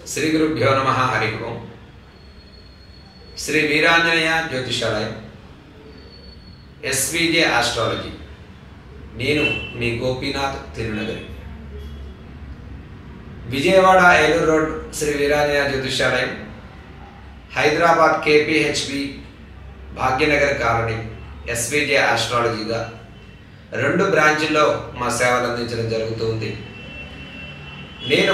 శ్రీ గురుభ్యో నమ హరి ఓం శ్రీ వీరాంజనేయ జ్యోతిషాలయం ఎస్విజే ఆస్ట్రాలజీ నేను మీ Gopinath Tirunagari Vijayawada Eluru road Shri Veeranjaneya Jyothishalayam Hyderabad KPHB Bhagyanagar colony SVJ ఆస్ట్రాలజీగా రెండు బ్రాంచుల్లో మా సేవలు అందించడం జరుగుతుంది నేను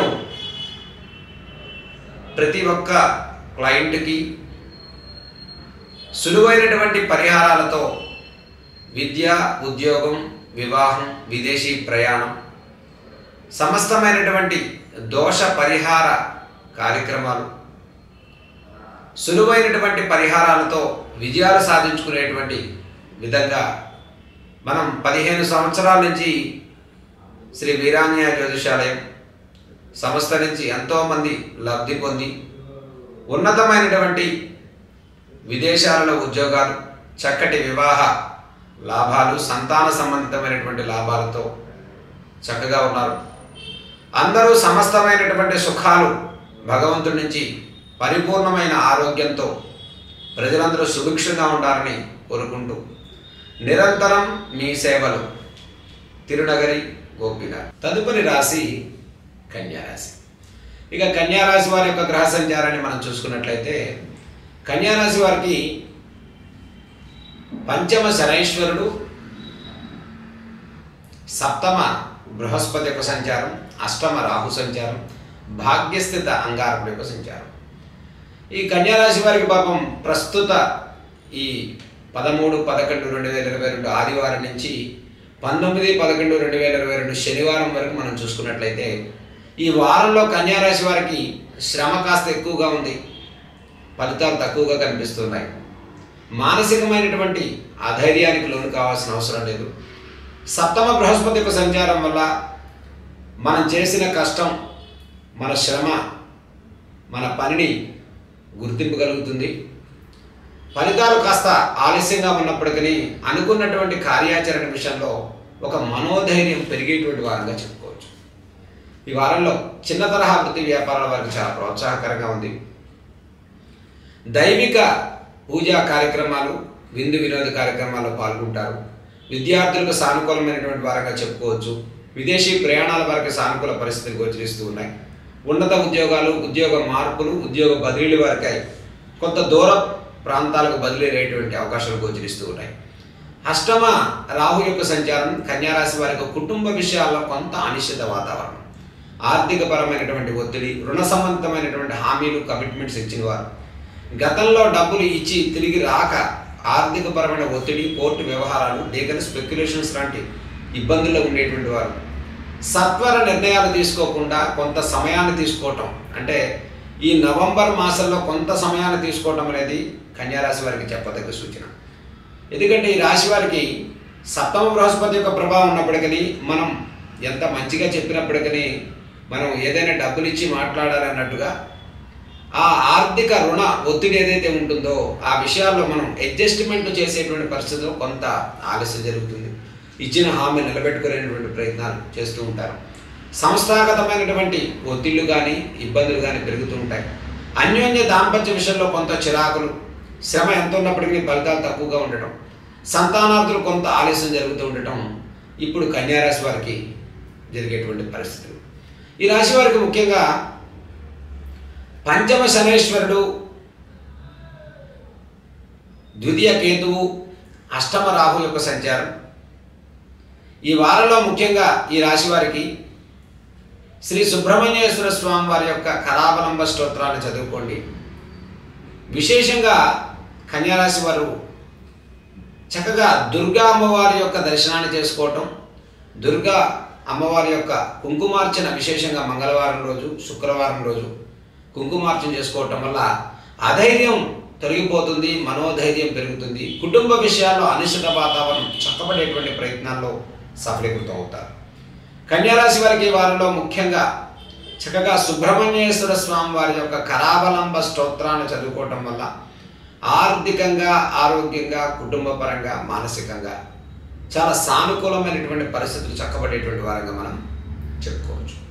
ప్రతి ఒక్క క్లయింట్కి సులువైనటువంటి పరిహారాలతో విద్య ఉద్యోగం వివాహం విదేశీ ప్రయాణం సమస్తమైనటువంటి దోష పరిహార కార్యక్రమాలు సులువైనటువంటి పరిహారాలతో విజయాలు సాధించుకునేటువంటి విధంగా మనం పదిహేను సంవత్సరాల నుంచి శ్రీ వీరాంజనేయ జ్యోతిషాలయం సంస్థ నుంచి ఎంతోమంది లబ్ధి పొంది ఉన్నతమైనటువంటి విదేశాలలో ఉద్యోగాలు చక్కటి వివాహ లాభాలు సంతాన సంబంధితమైనటువంటి లాభాలతో చక్కగా ఉన్నారు అందరూ సమస్తమైనటువంటి సుఖాలు భగవంతుడి నుంచి పరిపూర్ణమైన ఆరోగ్యంతో ప్రజలందరూ సుభిక్షంగా ఉండాలని కోరుకుంటూ నిరంతరం మీ సేవలు తిరునగరి గోపినాథ్ తదుపరి రాశి కన్యారాశి ఇక కన్యారాశి వారి యొక్క గ్రహ సంచారాన్ని మనం చూసుకున్నట్లయితే కన్యారాశి వారికి పంచమ శనైశ్వరుడు సప్తమ బృహస్పతి యొక్క సంచారం అష్టమ రాహు సంచారం భాగ్యస్థిత అంగారకుడి యొక్క సంచారం ఈ కన్యారాశి వారికి పాపం ప్రస్తుత ఈ పదమూడు పదకొండు రెండు వేల ఇరవై రెండు ఆదివారం నుంచి పంతొమ్మిది పదకొండు రెండు వేల ఇరవై రెండు శనివారం వరకు మనం చూసుకున్నట్లయితే ఈ వారంలో కన్యారాశి వారికి శ్రమ కాస్త ఎక్కువగా ఉంది ఫలితాలు తక్కువగా కనిపిస్తున్నాయి మానసికమైనటువంటి అధైర్యానికి లోను కావాల్సిన అవసరం లేదు సప్తమ బృహస్పతి యొక్క సంచారం వల్ల మనం చేసిన కష్టం మన శ్రమ మన పనిని గుర్తింపగలుగుతుంది ఫలితాలు కాస్త ఆలస్యంగా ఉన్నప్పటికీ అనుకున్నటువంటి కార్యాచరణ విషయంలో ఒక మనోధైర్యం పెరిగేటువంటి వారంగా చెప్పుకోవచ్చు ఈ వారంలో చిన్న తరహా వృత్తి వ్యాపారాల వారికి చాలా ప్రోత్సాహకరంగా ఉంది దైవిక పూజా కార్యక్రమాలు విందు వినోద కార్యక్రమాల్లో పాల్గొంటారు విద్యార్థులకు సానుకూలమైనటువంటి వారంగా చెప్పుకోవచ్చు విదేశీ ప్రయాణాల వారికి సానుకూల పరిస్థితులు గోచరిస్తూ ఉన్నాయి ఉన్నత ఉద్యోగాలు ఉద్యోగ మార్పులు ఉద్యోగ బదిలీల వారికి కొంత దూర ప్రాంతాలకు బదిలీ అయ్యేటువంటి అవకాశాలు గోచరిస్తూ ఉన్నాయి అష్టమ రాహు యొక్క సంచారం కన్యారాశి వారికి కుటుంబ విషయాల్లో కొంత అనిశ్చిత వాతావరణం ఆర్థిక పరమైనటువంటి ఒత్తిడి రుణ సంబంధితమైనటువంటి హామీలు కమిట్మెంట్స్ ఇచ్చిన వారు గతంలో డబ్బులు ఇచ్చి తిరిగి రాక ఆర్థిక పరమైన ఒత్తిడి కోర్టు వ్యవహారాలు లీగల్ స్పెక్యులేషన్స్ లాంటి ఇబ్బందుల్లో ఉండేటువంటి వారు సత్వర నిర్ణయాలు తీసుకోకుండా కొంత సమయాన్ని తీసుకోవటం అంటే ఈ నవంబర్ మాసంలో కొంత సమయాన్ని తీసుకోవటం అనేది కన్యారాశి వారికి చెప్పదగ్గ సూచన ఎందుకంటే ఈ రాశి వారికి సప్తమ బృహస్పతి యొక్క ప్రభావం ఉన్నప్పటికీ మనం ఎంత మంచిగా చెప్పినప్పటికీ మనం ఏదైనా డబ్బులు ఇచ్చి మాట్లాడాలి అన్నట్టుగా ఆ ఆర్థిక రుణ ఒత్తిడి ఏదైతే ఉంటుందో ఆ విషయాల్లో మనం అడ్జస్ట్మెంట్ చేసేటువంటి పరిస్థితిలో కొంత ఆలస్యం జరుగుతుంది ఇచ్చిన హామీ నిలబెట్టుకునేటువంటి ప్రయత్నాలు చేస్తూ ఉంటారు సంస్థాగతమైనటువంటి ఒత్తిళ్లు కానీ ఇబ్బందులు కానీ పెరుగుతూ ఉంటాయి అన్యోన్య దాంపత్య విషయంలో కొంత చిరాకులు శ్రమ ఎంత ఉన్నప్పటికీ ఫలితాలు తక్కువగా ఉండటం సంతానార్థులు కొంత ఆలస్యం జరుగుతూ ఉండటం ఇప్పుడు కన్యారాశి వారికి జరిగేటువంటి పరిస్థితులు ఈ రాశి వారికి ముఖ్యంగా పంచమ శనేశ్వరుడు ద్వితీయ కేతువు అష్టమ రాహు యొక్క సంచారం ఈ వారంలో ముఖ్యంగా ఈ రాశి వారికి శ్రీ సుబ్రహ్మణ్యేశ్వర స్వామి వారి యొక్క కరావలంబ స్తోత్రాన్ని చదువుకోండి విశేషంగా కన్యారాశి వారు చక్కగా దుర్గా అమ్మవారి యొక్క దర్శనాన్ని చేసుకోవటం దుర్గా అమ్మవారి యొక్క కుంకుమార్చన విశేషంగా మంగళవారం రోజు శుక్రవారం రోజు కుంకుమార్చన చేసుకోవటం వల్ల అధైర్యం తొలగిపోతుంది మనోధైర్యం పెరుగుతుంది కుటుంబ విషయాల్లో అనిశ్చిత వాతావరణం చక్కబడేటువంటి ప్రయత్నాల్లో సఫలీకృతం అవుతారు కన్యారాశి వారికి వారిలో ముఖ్యంగా చక్కగా సుబ్రహ్మణ్యేశ్వర స్వామి వారి యొక్క కరావలంబ స్తోత్రాన్ని చదువుకోవటం వల్ల ఆర్థికంగా ఆరోగ్యంగా కుటుంబపరంగా మానసికంగా చాలా సానుకూలమైనటువంటి పరిస్థితులు చక్కబడేటువంటి వారంగా మనం చెప్పుకోవచ్చు